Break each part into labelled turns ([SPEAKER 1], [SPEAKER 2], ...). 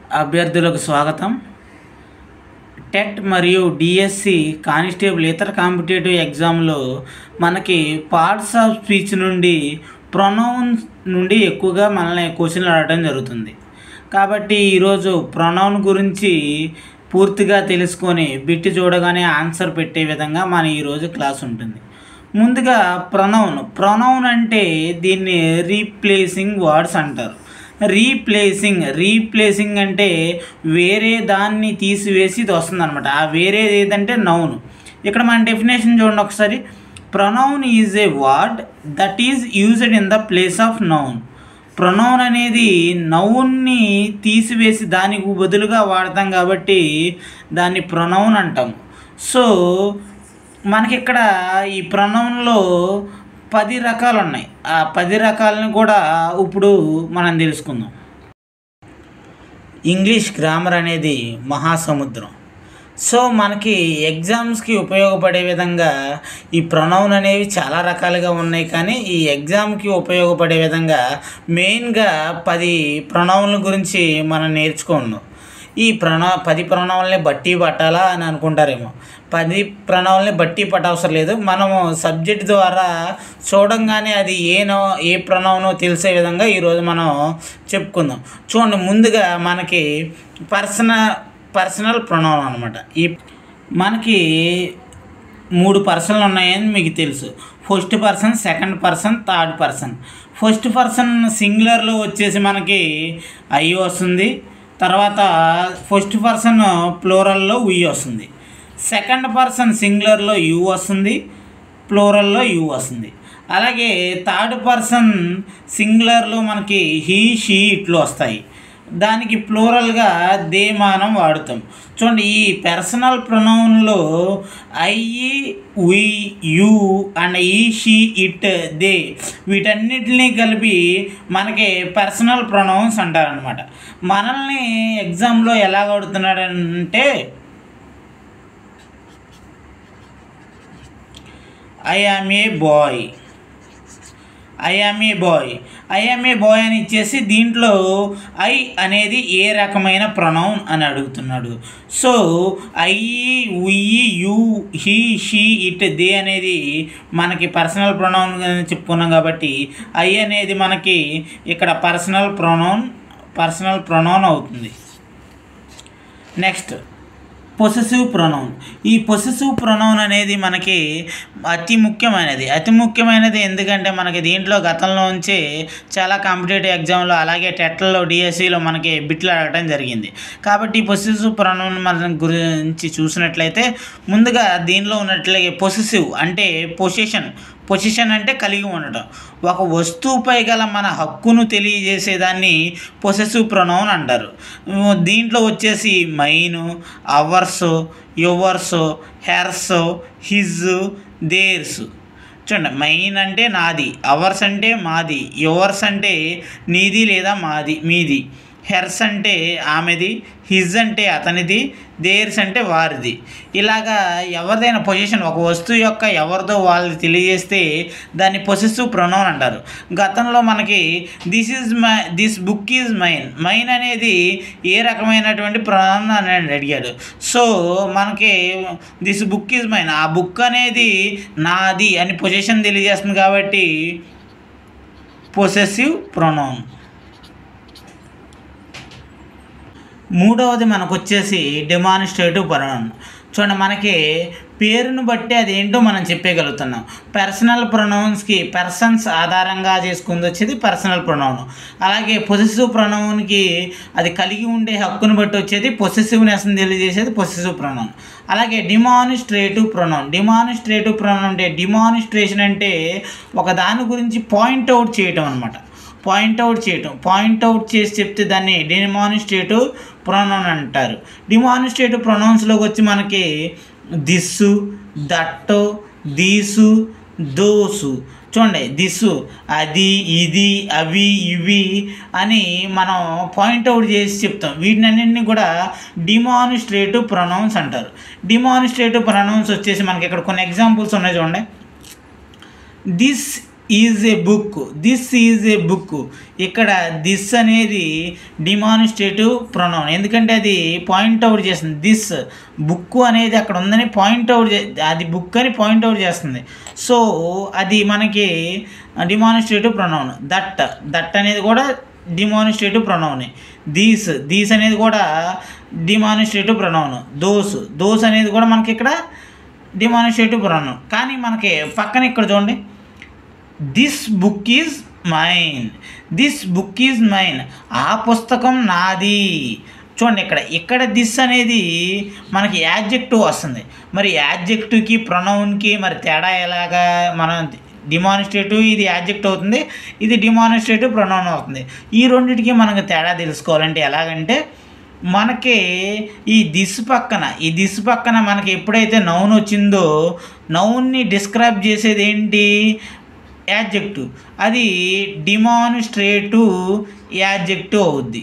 [SPEAKER 1] అభ్యర్థులకు స్వాగతం టెట్ మరియు డిఎస్సి కానిస్టేబుల్ ఇతర కాంపిటేటివ్ ఎగ్జామ్లో మనకి పార్ట్స్ ఆఫ్ స్పీచ్ నుండి ప్రొనౌన్స్ నుండి ఎక్కువగా మనల్ని క్వశ్చన్లు అడగడం జరుగుతుంది కాబట్టి ఈరోజు ప్రొనౌన్ గురించి పూర్తిగా తెలుసుకొని బిట్టి చూడగానే ఆన్సర్ పెట్టే విధంగా మన ఈరోజు క్లాస్ ఉంటుంది ముందుగా ప్రొనౌన్ ప్రొనౌన్ అంటే దీన్ని రీప్లేసింగ్ వర్డ్స్ అంటారు రీప్లేసింగ్ రీప్లేసింగ్ అంటే వేరే దాన్ని తీసివేసి ఇది వస్తుంది అనమాట ఆ వేరేది ఏదంటే నౌన్ ఇక్కడ మన డెఫినేషన్ చూడండి ఒకసారి pronoun is a word that is used in the place of noun pronoun అనేది నౌన్ని తీసివేసి దానికి బదులుగా వాడతాం కాబట్టి దాన్ని ప్రొనౌన్ అంటాం సో మనకి ఇక్కడ ఈ ప్రొనౌన్లో పది రకాలు ఉన్నాయి ఆ పది రకాలను కూడా ఇప్పుడు మనం తెలుసుకుందాం ఇంగ్లీష్ గ్రామర్ అనేది మహాసముద్రం సో మనకి ఎగ్జామ్స్కి ఉపయోగపడే విధంగా ఈ ప్రొనౌన్ అనేవి చాలా రకాలుగా ఉన్నాయి కానీ ఈ ఎగ్జామ్కి ఉపయోగపడే విధంగా మెయిన్గా పది ప్రొనౌన్ల గురించి మనం నేర్చుకున్నాం ఈ ప్రణవ పది ప్రణాళిని బట్టి పట్టాలా అని అనుకుంటారేమో పది ప్రణాళిని బట్టి పట్టవసరం లేదు మనము సబ్జెక్ట్ ద్వారా చూడంగానే అది ఏ నో ఏ ప్రణవనో తెలిసే విధంగా ఈరోజు మనం చెప్పుకుందాం చూడండి ముందుగా మనకి పర్సనల్ పర్సనల్ ప్రణవం అనమాట ఈ మనకి మూడు పర్సన్లు ఉన్నాయని మీకు తెలుసు first person second person third person first person సింగులర్లో వచ్చేసి మనకి ఐ వస్తుంది తర్వాత ఫస్ట్ పర్సన్ ప్లోరల్లో ఉయ్ వస్తుంది సెకండ్ పర్సన్ సింగులర్లో యు వస్తుంది ప్లోరల్లో యు వస్తుంది అలాగే థర్డ్ పర్సన్ సింగులర్లో మనకి హీ షీ ఇట్లు వస్తాయి దానికి ప్లూరల్గా దే మానం వాడుతాం చూడండి ఈ పర్సనల్ ప్రొనౌన్లో I we you and he she it they వీటన్నిటిని కలిపి మనకి పర్సనల్ ప్రొనౌన్స్ అంటారనమాట మనల్ని ఎగ్జామ్లో ఎలా కొడుతున్నాడంటే I am a boy I am a boy I am a boy అని ఇచ్చేసి దీంట్లో ఐ అనేది ఏ రకమైన ప్రొనౌన్ అని అడుగుతున్నాడు so I we you he she it they అనేది మనకి పర్సనల్ ప్రొనౌన్ చెప్పుకున్నాం కాబట్టి ఐ అనేది మనకి ఇక్కడ పర్సనల్ ప్రొనౌన్ పర్సనల్ ప్రొనౌన్ అవుతుంది నెక్స్ట్ పొసెసివ్ ప్రొనౌన్ ఈ పొసెసివ్ ప్రొనౌన్ అనేది మనకి అతి ముఖ్యమైనది అతి ముఖ్యమైనది ఎందుకంటే మనకి దీంట్లో గతంలో ఉంచి చాలా కాంపిటేటివ్ ఎగ్జామ్లో అలాగే టెట్లలో డిఎస్సిలో మనకి బిట్లు అడగడం జరిగింది కాబట్టి ఈ పొసెసివ్ ప్రొనౌన్ మన గురించి చూసినట్లయితే ముందుగా దీనిలో ఉన్నట్లయితే పొసెసివ్ అంటే పొసిషన్ పొజిషన్ అంటే కలిగి ఉండటం ఒక వస్తువుపై గల మన హక్కును తెలియజేసేదాన్ని పొసెసివ్ ప్రొనౌన్ అంటారు దీంట్లో వచ్చేసి mine ours yours hers his theirs చూడండి మైన్ అంటే నాది అవర్స్ అంటే మాది యువర్స్ అంటే నీది లేదా మాది మీది హెర్స్ అంటే ఆమెది హిజ్ అంటే అతనిది దేర్స్ అంటే వారిది ఇలాగా ఎవరిదైనా పొజిషన్ ఒక వస్తువు యొక్క ఎవరిదో వాళ్ళది తెలియజేస్తే దాన్ని పొసెసివ్ ప్రొనౌన్ అంటారు గతంలో మనకి this is my this book is mine mine అనేది ఏ రకమైనటువంటి ప్రొనౌన్ అని అడిగాడు సో మనకి దిస్ బుక్ ఈజ్ మైన్ ఆ బుక్ అనేది నాది అని పొజిషన్ తెలియజేస్తుంది కాబట్టి పొసెసివ్ ప్రొనౌన్ మూడవది మనకు వచ్చేసి డెమాన్స్ట్రేటివ్ ప్రొనౌన్ చూడండి మనకి పేరును బట్టి అదేంటో మనం చెప్పగలుగుతున్నాం పర్సనల్ ప్రొనౌన్స్కి పర్సన్స్ ఆధారంగా చేసుకుంది వచ్చేది పర్సనల్ ప్రొనౌన్ అలాగే పొసెసివ్ ప్రొనౌన్కి అది కలిగి ఉండే హక్కును బట్టి వచ్చేది పొసెసివ్నెస్ని తెలియజేసేది పొసెసివ్ ప్రొనౌన్ అలాగే డిమానిస్ట్రేటివ్ ప్రొనౌన్ డిమానిస్ట్రేటివ్ ప్రొనౌన్ అంటే డిమానిస్ట్రేషన్ అంటే ఒక దాని గురించి పాయింట్ అవుట్ చేయటం అనమాట పాయింట్అవుట్ చేయటం పాయింట్అవుట్ చేసి చెప్తే దాన్ని డిమానిస్ట్రేటివ్ ప్రొనౌన్ అంటారు డిమానిస్ట్రేటివ్ ప్రొనౌన్స్లోకి వచ్చి మనకి దిస్సు దట్టు దీసు దోసు చూడండి దిస్సు అది ఇది అవి ఇవి అని మనం పాయింట్అవుట్ చేసి చెప్తాం వీటినన్నింటినీ కూడా డిమానిస్ట్రేటివ్ ప్రొనౌన్స్ అంటారు డిమానిస్ట్రేటివ్ ప్రొనౌన్స్ వచ్చేసి మనకి ఇక్కడ కొన్ని ఎగ్జాంపుల్స్ ఉన్నాయి చూడండి this is a book this is a book ఇక్కడ దిస్ అనేది డిమానిస్ట్రేటివ్ ప్రొనౌన్ ఎందుకంటే అది పాయింట్ అవుట్ చేస్తుంది దిస్ బుక్ అనేది అక్కడ ఉందని పాయింట్ అవుట్ చే అది బుక్ అని పాయింట్ అవుట్ చేస్తుంది సో అది మనకి డిమానిస్ట్రేటివ్ ప్రొనౌన్ దట్ దట్ అనేది కూడా డిమానిస్ట్రేటివ్ ప్రొనౌనే దీస్ దీస్ అనేది కూడా డిమానిస్ట్రేటివ్ ప్రొనౌన్ దోస్ దోస్ అనేది కూడా మనకి ఇక్కడ డిమానిస్ట్రేటివ్ ప్రొనౌన్ కానీ మనకి పక్కన ఇక్కడ చూడండి this book is mine this book is mine ఆ పుస్తకం నాది చూడండి ఇక్కడ ఇక్కడ దిస్ అనేది మనకి యాడ్జెక్టివ్ వస్తుంది మరి యాడ్జెక్టివ్కి ప్రొనౌన్కి మరి తేడా ఎలాగా మనం డిమానిస్ట్రేటివ్ ఇది యాడ్జెక్ట్ అవుతుంది ఇది డిమానిస్ట్రేటివ్ ప్రొనౌన్ అవుతుంది ఈ రెండింటికి మనకు తేడా తెలుసుకోవాలంటే ఎలాగంటే మనకి ఈ దిస్ పక్కన ఈ దిస్ పక్కన మనకి ఎప్పుడైతే నౌన్ వచ్చిందో నౌన్ని డిస్క్రైబ్ చేసేది ఏంటి యాడ్జెక్టివ్ అది డిమానిస్ట్రేటివ్ యాడ్జెక్టివ్ అవుద్ది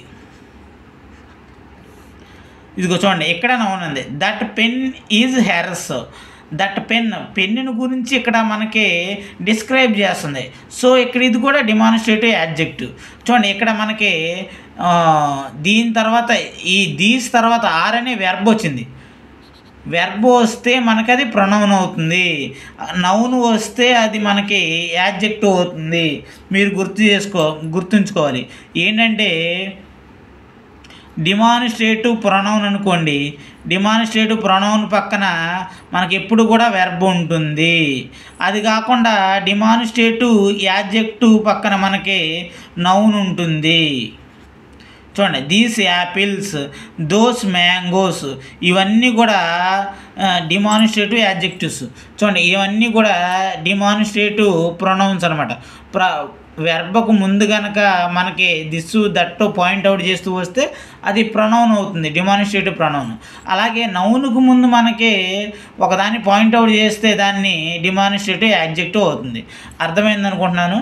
[SPEAKER 1] ఇదిగో చూడండి ఇక్కడ నౌన్ ఉంది that pen is hers that pen పెన్నును గురించి ఇక్కడ మనకి డిస్క్రైబ్ చేస్తుంది సో ఇక్కడ ఇది కూడా డిమానిస్ట్రేటివ్ యాడ్జెక్టివ్ చూడండి ఇక్కడ మనకి ఆ, దీని తర్వాత ఈ దీస్ తర్వాత ఆర్ అనే వెర్బ్ వచ్చింది వెర్బ్ వస్తే మనకి అది ప్రొనౌన్ అవుతుంది నౌన్ వస్తే అది మనకి యాడ్జెక్టివ్ అవుతుంది మీరు గుర్తు చేసుకో గుర్తుంచుకోవాలి ఏంటంటే డిమానిస్ట్రేటివ్ ప్రొనౌన్ అనుకోండి డిమానిస్ట్రేటివ్ ప్రొనౌన్ పక్కన మనకి ఎప్పుడు కూడా వెర్బ్ ఉంటుంది అది కాకుండా డిమానిస్ట్రేటివ్ యాడ్జెక్టివ్ పక్కన మనకి నౌన్ ఉంటుంది చూడండి దీస్ యాపిల్స్ దోస్ మ్యాంగోస్ ఇవన్నీ కూడా డిమానిస్ట్రేటివ్ యాడ్జెక్టివ్స్ చూడండి ఇవన్నీ కూడా డిమానిస్ట్రేటివ్ ప్రొనౌన్స్ అనమాట ప్ర వెర్బకు ముందు కనుక మనకి దిస్సు దట్టు పాయింట్ అవుట్ చేస్తూ వస్తే అది ప్రొనౌన్ అవుతుంది డిమానిస్ట్రేటివ్ ప్రొనౌన్ అలాగే నౌన్కు ముందు మనకి ఒకదాన్ని పాయింట్ అవుట్ చేస్తే దాన్ని డిమానిస్ట్రేటివ్ యాడ్జెక్టివ్ అవుతుంది అర్థమైంది అనుకుంటున్నాను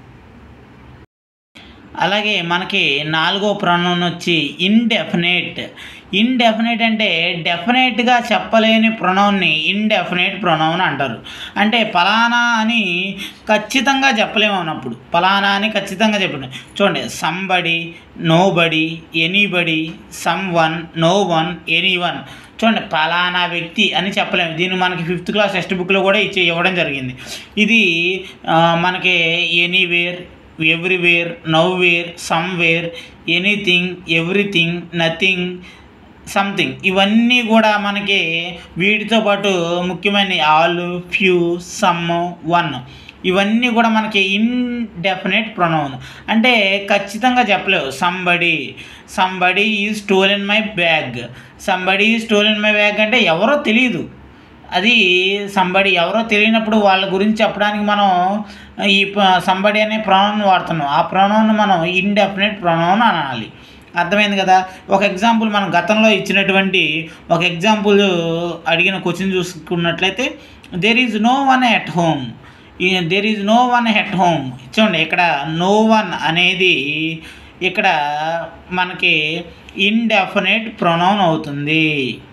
[SPEAKER 1] అలాగే మనకి నాలుగో ప్రొనౌన్ వచ్చి ఇండెఫినేట్ ఇండెఫినేట్ అంటే డెఫినెట్గా చెప్పలేని ప్రొనౌన్ని ఇండెఫినేట్ ప్రొనౌన్ అంటారు అంటే ఫలానా అని ఖచ్చితంగా చెప్పలేము అన్నప్పుడు ఫలానా అని ఖచ్చితంగా చెప్పలేము చూడండి somebody nobody anybody someone no one anyone చూడండి ఫలానా వ్యక్తి అని చెప్పలేము దీన్ని మనకి ఫిఫ్త్ క్లాస్ టెక్స్ట్ బుక్లో కూడా ఇచ్చి ఇవ్వడం జరిగింది ఇది ఆ, మనకి anywhere everywhere nowhere somewhere anything everything nothing something ఇవన్నీ కూడా మనకి వీటితో పాటు ముఖ్యమైన ఆల్ ఫ్యూ సమ్ వన్ ఇవన్నీ కూడా మనకి ఇండెఫినెట్ ప్రొనౌన్ అంటే ఖచ్చితంగా చెప్పలేవు somebody somebody is stolen my bag somebody stolen my bag అంటే ఎవరో తెలియదు అది సంబడి ఎవరో తెలియనప్పుడు వాళ్ళ గురించి చెప్పడానికి మనం ఈ సంబడి అనే ప్రొనౌన్ వాడుతున్నాం ఆ ప్రొనౌన్ మనం ఇండెఫినెట్ ప్రొనౌన్ అనాలి అర్థమైంది కదా ఒక ఎగ్జాంపుల్ మనం గతంలో ఇచ్చినటువంటి ఒక ఎగ్జాంపుల్ అడిగిన క్వశ్చన్ చూసుకున్నట్లయితే there is no one at home there is no one at home చూడండి ఇక్కడ నో వన్ అనేది ఇక్కడ మనకి ఇండెఫినెట్ ప్రొనౌన్ అవుతుంది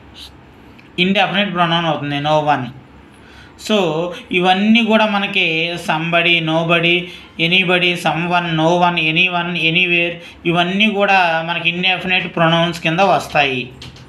[SPEAKER 1] ఇండెఫినెట్ ప్రొనౌన్ అవుతుంది నో వన్ సో ఇవన్నీ కూడా మనకి somebody nobody anybody someone no one anyone anywhere ఇవన్నీ కూడా మనకి ఇండెఫినెట్ ప్రొనౌన్స్ కింద వస్తాయి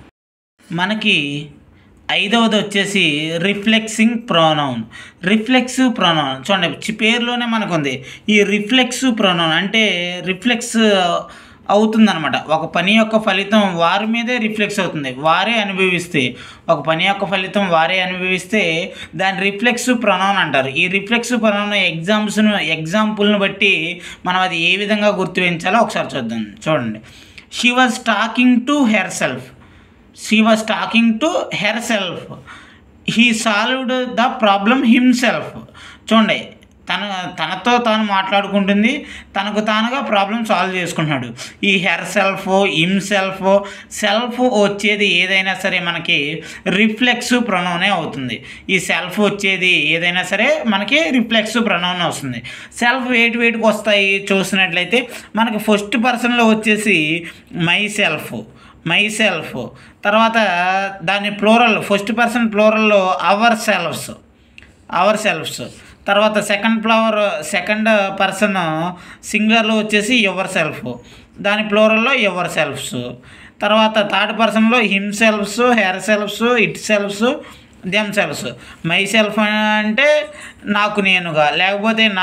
[SPEAKER 1] మనకి ఐదవది వచ్చేసి రిఫ్లెక్సింగ్ ప్రొనౌన్ రిఫ్లెక్సివ్ ప్రొనౌన్ చూడండి చి- పేరులోనే మనకు ఉంది ఈ రిఫ్లెక్సివ్ ప్రొనౌన్ అంటే రిఫ్లెక్స్ అవుతుందన్నమాట ఒక పని యొక్క ఫలితం వారి మీదే రిఫ్లెక్స్ అవుతుంది వారే అనుభవిస్తే ఒక పని యొక్క ఫలితం వారే అనుభవిస్తే దాని రిఫ్లెక్సివ్ ప్రొనౌన్ అంటారు ఈ రిఫ్లెక్సివ్ ప్రొనౌన్ ఎగ్జామ్స్ను ఎగ్జాంపుల్ని బట్టి మనం అది ఏ విధంగా గుర్తించాలో ఒకసారి చూద్దాం చూడండి she was talking to herself she was talking to herself he solved the problem himself చూడండి తన తనతో తాను మాట్లాడుకుంటుంది తనకు తానుగా ప్రాబ్లం సాల్వ్ చేసుకుంటున్నాడు ఈ హెర్ సెల్ఫ్ హిమ్సెల్ఫ్ సెల్ఫ్ వచ్చేది ఏదైనా సరే మనకి రిఫ్లెక్స్ ప్రొనౌనే అవుతుంది ఈ సెల్ఫ్ వచ్చేది ఏదైనా సరే మనకి రిఫ్లెక్స్ ప్రొనౌన్ వస్తుంది సెల్ఫ్ వెయిట్ వెయిట్కి వస్తాయి చూసినట్లయితే మనకి ఫస్ట్ పర్సన్లో వచ్చేసి మై సెల్ఫ్ మై సెల్ఫ్ తర్వాత దాని ప్లోరల్ ఫస్ట్ పర్సన్ ప్లోరల్లో అవర్ సెల్ఫ్స్ అవర్ సెల్ఫ్స్ తర్వాత సెకండ్ ఫ్లవర్ సెకండ్ పర్సన్ సింగులర్లో వచ్చేసి యువర్ సెల్ఫ్ దాని ప్లోరల్లో యువర్ సెల్ఫ్స్ తర్వాత థర్డ్ పర్సన్లో him selves her selves it selves themselves myself అంటే నాకు నేనుగా లేకపోతే నా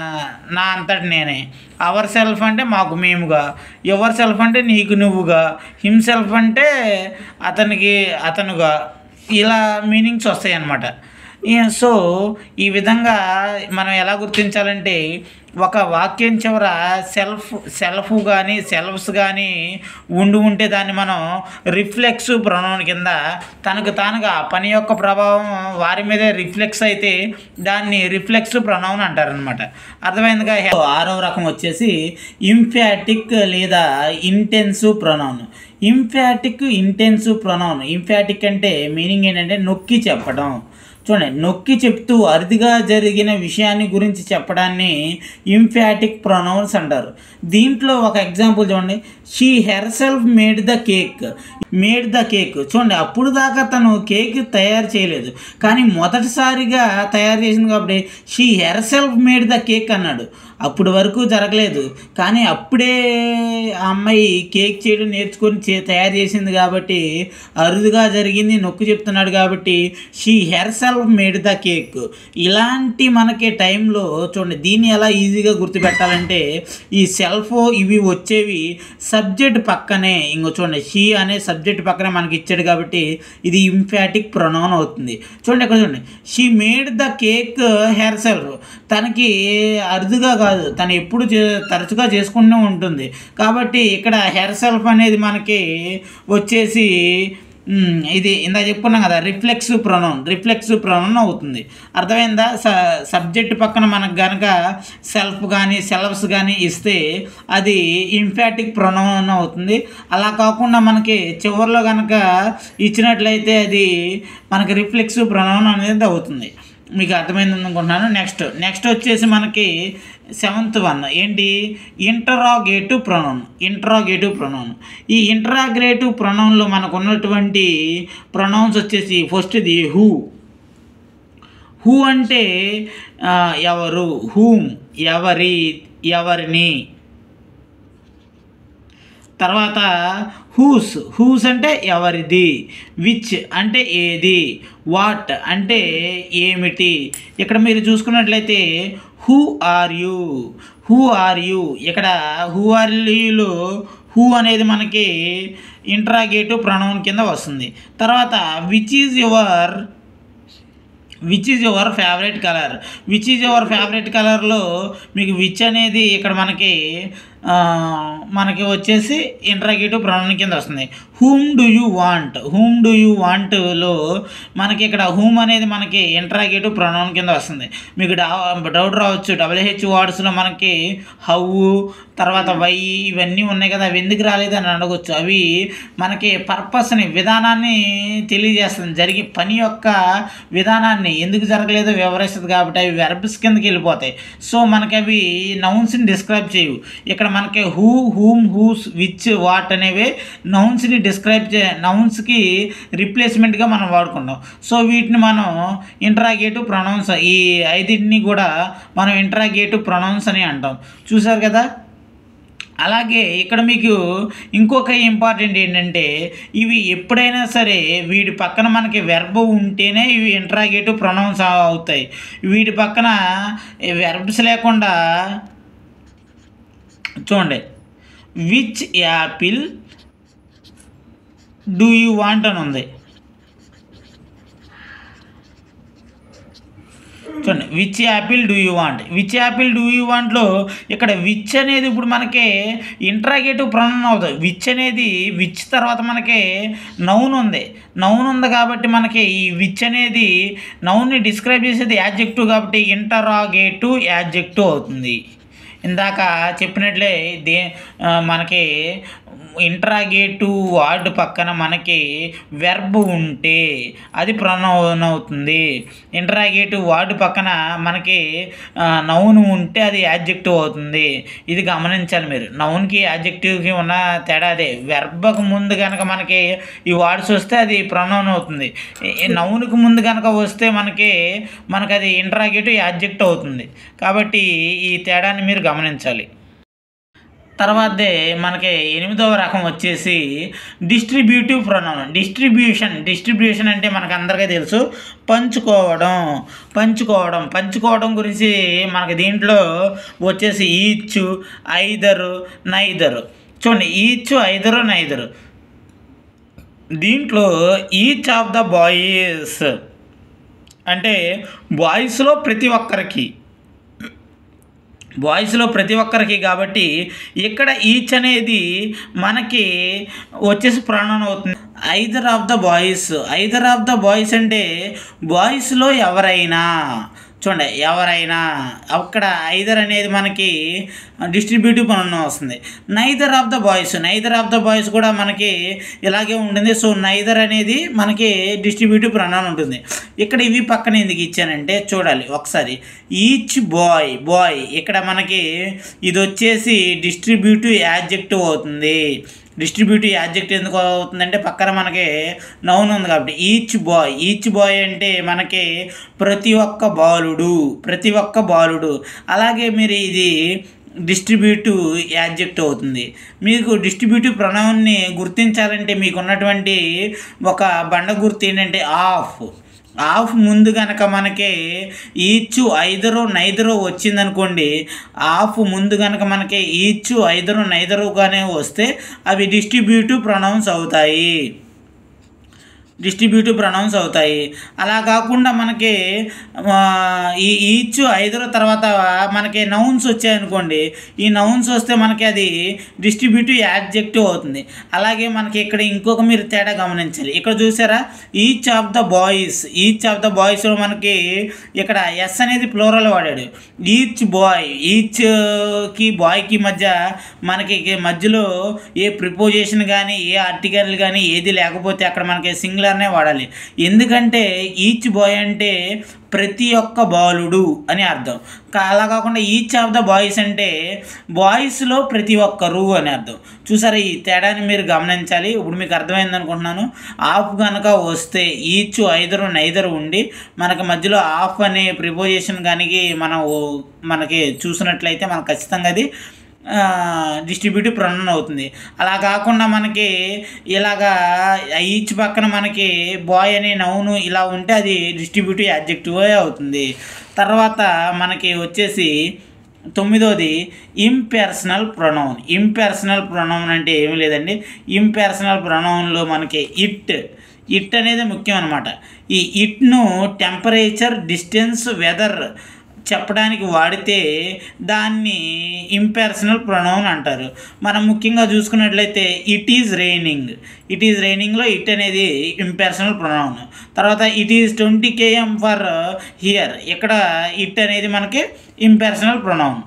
[SPEAKER 1] నా అంతటి నేనే అవర్ సెల్ఫ్ అంటే మాకు మేముగా ఎవర్ సెల్ఫ్ అంటే నీకు నువ్వుగా హిమ్ సెల్ఫ్ అంటే అతనికి అతనుగా ఇలా మీనింగ్స్ వస్తాయి అన్నమాట ఈ- సో ఈ విధంగా మనం ఎలా గుర్తించాలంటే ఒక వాక్యం చివర సెల్ఫ్ సెల్ఫ్ కానీ సెల్ఫ్స్ కానీ ఉండి ఉంటే దాన్ని మనం రిఫ్లెక్స్ ప్రొనౌన్ కింద తనకు తానుగా ఆ పని యొక్క ప్రభావం వారి మీదే రిఫ్లెక్స్ అయితే దాన్ని రిఫ్లెక్స్ ప్రొనౌన్ అంటారనమాట అర్థమైందిగా ఆరో రకం వచ్చేసి ఇంఫాటిక్ లేదా intensive pronoun emphatic intensive pronoun emphatic అంటే మీనింగ్ ఏంటంటే నొక్కి చెప్పడం చూడండి నొక్కి చెప్తూ అరుదుగా జరిగిన విషయాన్ని గురించి చెప్పడాన్ని ఇంఫాటిక్ ప్రొనౌన్స్ అంటారు దీంట్లో ఒక ఎగ్జాంపుల్ చూడండి she herself made the cake made the cake చూడండి అప్పుడు దాకా తను కేక్ తయారు చేయలేదు కానీ మొదటిసారిగా తయారు చేసింది కాబట్టి she herself made the cake అన్నాడు అప్పుడు వరకు జరగలేదు కానీ అప్పుడే ఆ అమ్మాయి కేక్ చేయడం నేర్చుకొని చే తయారు చేసింది కాబట్టి అరుదుగా జరిగింది నొక్కు చెప్తున్నాడు కాబట్టి she herself made the cake ఇలాంటి మనకి టైంలో చూడండి దీన్ని ఎలా ఈజీగా గుర్తుపెట్టాలంటే ఈ సెల్ఫ్ ఇవి వచ్చేవి సబ్జెక్ట్ పక్కనే ఇంకో చూడండి షీ అనే సబ్జెక్ట్ పక్కనే మనకి ఇచ్చాడు కాబట్టి ఇది ఇంఫాటిక్ ప్రొనౌన్ అవుతుంది చూడండి ఇక్కడ చూడండి she made the cake herself తనకి అరుదుగా కాదు తను ఎప్పుడు చే తరచుగా చేసుకుంటూ ఉంటుంది కాబట్టి ఇక్కడ హెయిర్ సెల్ఫ్ అనేది మనకి వచ్చేసి మ్, ఇది ఇందా చెప్పుకున్నాం కదా రిఫ్లెక్స్ ప్రొనౌన్ రిఫ్లెక్స్ ప్రొనౌన్ అవుతుంది అర్థమైందా స సబ్జెక్ట్ పక్కన మనకు కనుక సెల్ఫ్ కానీ సెల్ఫ్స్ కానీ ఇస్తే అది ఇంఫాటిక్ ప్రొనౌన్ అవుతుంది అలా కాకుండా మనకి చివరిలో కనుక ఇచ్చినట్లయితే అది మనకి రిఫ్లెక్స్ ప్రొనౌన్ అనేది అవుతుంది మీకు అర్థమైంది అనుకుంటున్నాను నెక్స్ట్ నెక్స్ట్ వచ్చేసి మనకి సెవెంత్ వన్ ఏంటి ఇంటరాగేటివ్ ప్రొనౌన్ ఇంటరాగేటివ్ ప్రొనౌన్ ఈ ఇంటరాగ్రేటివ్ ప్రొనౌన్లో మనకు ఉన్నటువంటి ప్రొనౌన్స్ వచ్చేసి ఫస్ట్ది హూ హూ అంటే ఆ, ఎవరు హూమ్ ఎవరి ఎవరిని తర్వాత హూస్ హూస్ అంటే ఎవరిది విచ్ అంటే ఏది వాట్ అంటే ఏమిటి ఇక్కడ మీరు చూసుకున్నట్లయితే who are you who are you ఇక్కడ హూ ఆర్ యూలో హూ అనేది మనకి ఇంట్రాగేటివ్ ప్రణవం కింద వస్తుంది తర్వాత which is your which is your favourite colour which is your favourite కలర్లో మీకు విచ్ అనేది ఇక్కడ మనకి ఆ, మనకి వచ్చేసి ఇంట్రాగేటివ్ ప్రొనౌన్ కింద వస్తుంది whom do you want whom do you వాంట్లో మనకి ఇక్కడ హూమ్ అనేది మనకి ఇంట్రాగేటివ్ ప్రొనౌన్ కింద వస్తుంది మీకు డా- డౌట్ రావచ్చు డబ్ల్యూహెచ్ వర్డ్స్లో మనకి హౌ తర్వాత వై ఇవన్నీ ఉన్నాయి కదా అవి ఎందుకు రాలేదని అడగొచ్చు అవి మనకి పర్పస్ని విధానాన్ని తెలియజేస్తుంది జరిగే పని యొక్క విధానాన్ని ఎందుకు జరగలేదో వివరిస్తుంది కాబట్టి అవి వెర్బ్స్ కిందకి వెళ్ళిపోతాయి సో మనకి అవి నౌన్స్ని డిస్క్రైబ్ చేయవు ఇక్కడ మనకి who whom whose which what అనేవి నౌన్స్ని డిస్క్రైబ్ చే నౌన్స్కి రిప్లేస్మెంట్గా మనం వాడుకుంటాం సో వీటిని మనం ఇంట్రాగేటివ్ ప్రొనౌన్స్ ఈ ఐదింటిని కూడా మనం ఇంట్రాగేటివ్ ప్రొనౌన్స్ అని అంటాం చూసారు కదా అలాగే ఇక్కడ మీకు ఇంకొక ఇంపార్టెంట్ ఏంటంటే ఇవి ఎప్పుడైనా సరే వీటి పక్కన మనకి వెర్బ్ ఉంటేనే ఇవి ఇంట్రాగేటివ్ ప్రొనౌన్స్ అవుతాయి వీటి పక్కన వెర్బ్స్ లేకుండా చూడండి which apple do you want అని ఉంది చూడండి which apple do you want which apple do you వాంట్లో ఇక్కడ విచ్ అనేది ఇప్పుడు మనకి ఇంట్రాగేటివ్ ప్రొనౌన్ అవుతుంది విచ్ అనేది విచ్ తర్వాత మనకి నౌన్ ఉంది నౌన్ ఉంది కాబట్టి మనకి ఈ విచ్ అనేది నౌన్ని డిస్క్రైబ్ చేసేది యాడ్జెక్టివ్ కాబట్టి ఇంటరాగేటివ్ యాడ్జెక్టివ్ అవుతుంది ఇందాక చెప్పినట్లే దే ఆ, మనకి ఇంట్రాగేటివ్ వర్డ్ పక్కన మనకి వెర్బ్ ఉంటే అది ప్రొనౌన్ అవుతుంది ఇంట్రాగేటివ్ వర్డ్ పక్కన మనకి నౌన్ ఉంటే అది యాడ్జెక్టివ్ అవుతుంది ఇది గమనించాలి మీరు నౌన్కి యాడ్జెక్టివ్కి ఉన్న తేడా అదే వెర్బకు ముందు కనుక మనకి ఈ వర్డ్స్ వస్తే అది ప్రొనౌన్ అవుతుంది నౌన్కి ముందు కనుక వస్తే మనకి మనకి అది ఇంట్రాగేటివ్ యాడ్జెక్ట్ అవుతుంది కాబట్టి ఈ తేడాన్ని మీరు గమనించాలి తర్వాతే మనకి ఎనిమిదవ రకం వచ్చేసి డిస్ట్రిబ్యూటివ్ ప్రొనౌన్ డిస్ట్రిబ్యూషన్ డిస్ట్రిబ్యూషన్ అంటే మనకు అందరికీ తెలుసు పంచుకోవడం పంచుకోవడం పంచుకోవడం గురించి మనకి దీంట్లో వచ్చేసి ఈచ్ ఐదరు నైదరు చూడండి ఈచ్ ఐదరు నైదరు దీంట్లో ఈచ్ ఆఫ్ ద బాయ్స్ అంటే బాయ్స్లో ప్రతి ఒక్కరికి బాయ్స్లో ప్రతి ఒక్కరికి కాబట్టి ఇక్కడ ఈచ్ అనేది మనకి వచ్చేసి ప్రాణం అవుతుంది either of the boys either of the boys అంటే బాయ్స్లో ఎవరైనా చూడండి ఎవరైనా అక్కడ ఐదర్ అనేది మనకి డిస్ట్రిబ్యూటివ్ పనున్న వస్తుంది neither of the boys neither of the boys కూడా మనకి ఇలాగే ఉంటుంది సో నైదర్ అనేది మనకి డిస్ట్రిబ్యూటివ్ ప్రొనౌన్ ఉంటుంది ఇక్కడ ఇవి పక్కన ఎందుకు ఇచ్చానంటే చూడాలి ఒకసారి ఈచ్ బాయ్ బాయ్ ఇక్కడ మనకి ఇది వచ్చేసి డిస్ట్రిబ్యూటివ్ యాడ్జెక్టివ్ అవుతుంది డిస్ట్రిబ్యూటివ్ యాడ్జెక్ట్ ఎందుకు అవుతుందంటే పక్కన మనకి నౌన్ ఉంది కాబట్టి ఈచ్ బాయ్ ఈచ్ బాయ్ అంటే మనకి ప్రతి ఒక్క బాలుడు ప్రతి ఒక్క బాలుడు అలాగే మీరు ఇది డిస్ట్రిబ్యూటివ్ యాడ్జెక్ట్ అవుతుంది మీకు డిస్ట్రిబ్యూటివ్ ప్రణాన్ని గుర్తించాలంటే మీకు ఉన్నటువంటి ఒక బండ గుర్తు ఏంటంటే ఆఫ్ ఆఫ్ ముందు కనుక మనకి ఈచ్ ఐదరు నైదరు వచ్చిందనుకోండి ఆఫ్ ముందు కనుక మనకి ఈచ్ ఐదరు నైదరుగానే వస్తే అవి డిస్ట్రిబ్యూటివ్ ప్రొనౌన్స్ అవుతాయి డిస్ట్రిబ్యూటివ్ ప్రొనౌన్స్ అవుతాయి అలా కాకుండా మనకి ఆ, ఈ ఈచ్ ఐదర తర్వాత మనకి నౌన్స్ వచ్చాయనుకోండి ఈ నౌన్స్ వస్తే మనకి అది డిస్ట్రిబ్యూటివ్ యాడ్జెక్టివ్ అవుతుంది అలాగే మనకి ఇక్కడ ఇంకొక మీరు తేడా గమనించాలి ఇక్కడ చూసారా each of the boys each of the బాయ్స్లో మనకి ఇక్కడ ఎస్ అనేది ప్లోరల్ వాడాడు ఈచ్ బాయ్ ఈచ్కి బాయ్కి మధ్య మనకి మధ్యలో ఏ ప్రిపోజిషన్ కానీ ఏ ఆర్టికల్ కానీ ఏది లేకపోతే అక్కడ మనకి సింగులర్నే వాడాలి ఎందుకంటే ఈచ్ బాయ్ అంటే ప్రతి ఒక్క బాలుడు అని అర్థం కా- అలా కాకుండా ఈచ్ ఆఫ్ ద బాయ్స్ అంటే బాయ్స్లో ప్రతి ఒక్కరు అని అర్థం చూసారా ఈ తేడాని మీరు గమనించాలి ఇప్పుడు మీకు అర్థమైంది అనుకుంటున్నాను ఆఫ్ కనుక వస్తే ఈచ్ ఐదరు నైదరు ఉండి మనకి మధ్యలో ఆఫ్ అనే ప్రిపోజిషన్ కానీ మనం ఓ- మనకి చూసినట్లయితే మనకు ఖచ్చితంగా అది డిస్ట్రిబ్యూటివ్ ప్రొనౌన్ అవుతుంది అలా కాకుండా మనకి ఇలాగా ఈచ్ పక్కన మనకి బాయ్ అనే నౌను ఇలా ఉంటే అది డిస్ట్రిబ్యూటివ్ యాడ్జెక్టివ్ అవుతుంది తర్వాత మనకి వచ్చేసి తొమ్మిదోది ఇంపర్సనల్ ప్రొనౌన్ ఇంపర్సనల్ ప్రొనౌన్ అంటే ఏమీ లేదండి ఇంపర్సనల్ ప్రొనౌన్లో మనకి ఇట్ ఇట్ అనేది ముఖ్యం అనమాట ఈ ఇట్ను టెంపరేచర్ డిస్టెన్స్ వెదర్ చెప్పడానికి వాడితే దాన్ని ఇంపర్సనల్ ప్రొనౌన్ అంటారు మనం ముఖ్యంగా చూసుకున్నట్లయితే it is raining it is రైనింగ్లో ఇట్ అనేది ఇంపర్సనల్ ప్రొనౌన్ తర్వాత it is twenty KM for here ఇక్కడ ఇట్ అనేది మనకి ఇంపర్సనల్ ప్రొనౌన్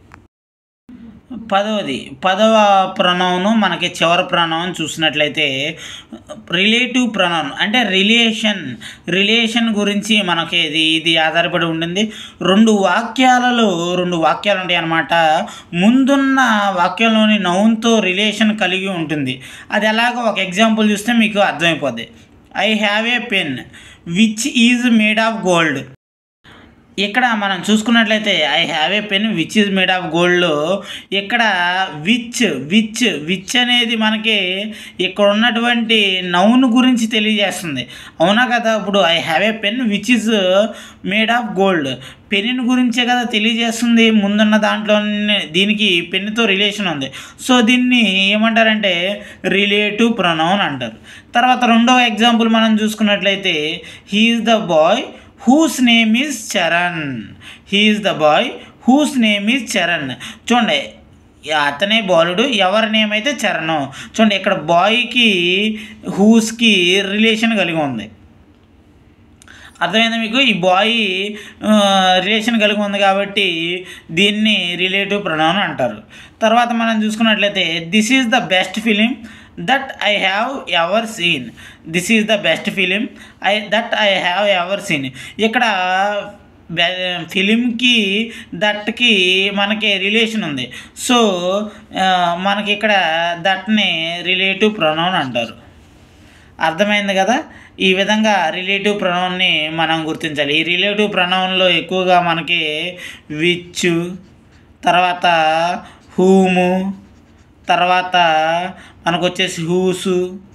[SPEAKER 1] పదవది పదవ ప్రణౌను మనకి చివరి ప్రణౌన్ చూసినట్లయితే రిలేటివ్ ప్రణౌన్ అంటే రిలేషన్ రిలేషన్ గురించి మనకి ఇది ఇది ఆధారపడి ఉంటుంది రెండు వాక్యాలలో రెండు వాక్యాలు ఉంటాయి అన్నమాట ముందున్న వాక్యంలోని నౌన్తో రిలేషన్ కలిగి ఉంటుంది అది ఎలాగో ఒక ఎగ్జాంపుల్ చూస్తే మీకు అర్థమైపోద్ది I have a pen which is made of gold ఇక్కడ మనం చూసుకున్నట్లయితే I have a pen which is made of గోల్డ్లో ఇక్కడ విచ్ విచ్ విచ్ అనేది మనకి ఇక్కడ ఉన్నటువంటి నౌన్ గురించి తెలియజేస్తుంది అవునా కదా ఇప్పుడు I have a pen which is made of gold pen గురించే కదా తెలియజేస్తుంది ముందున్న దాంట్లో దీనికి పెన్నుతో రిలేషన్ ఉంది సో దీన్ని ఏమంటారంటే రిలేటివ్ ప్రొనౌన్ అంటారు తర్వాత రెండవ ఎగ్జాంపుల్ మనం చూసుకున్నట్లయితే he's the boy whose name is Charan he's the boy whose name is Charan చూడండి అతనే బాలుడు ఎవరి నేమ్ అయితే చరణ్ చూడండి ఇక్కడ బాయ్కి హూస్కి రిలేషన్ కలిగి ఉంది అర్థమైందా మీకు ఈ బాయ్ రిలేషన్ కలిగి ఉంది కాబట్టి దీన్ని రిలేటివ్ ప్రొనౌన్ అంటారు తర్వాత మనం చూసుకున్నట్లయితే this is the best film that I have ever seen this is the best film I that I have ever seen ఇక్కడ ఫిలింకి దట్కి మనకి రిలేషన్ ఉంది సో మనకి ఇక్కడ దట్ని రిలేటివ్ ప్రొనౌన్ అంటారు అర్థమైంది కదా ఈ విధంగా రిలేటివ్ ప్రొనౌన్ని మనం గుర్తించాలి ఈ రిలేటివ్ ప్రొనౌన్లో ఎక్కువగా మనకి విచ్ తర్వాత హూము తర్వాత మనకు వచ్చేసి హూసు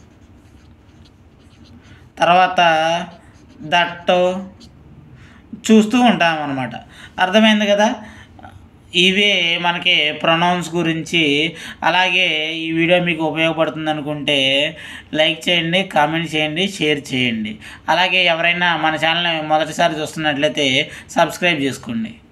[SPEAKER 1] తర్వాత దట్టు చూస్తూ ఉంటాం అనమాట అర్థమైంది కదా ఇవే మనకి ప్రొనౌన్స్ గురించి అలాగే ఈ వీడియో మీకు ఉపయోగపడుతుంది అనుకుంటే లైక్ చేయండి కామెంట్ చేయండి షేర్ చేయండి అలాగే ఎవరైనా మన ఛానల్ని మొదటిసారి చూస్తున్నట్లయితే సబ్స్క్రైబ్ చేసుకోండి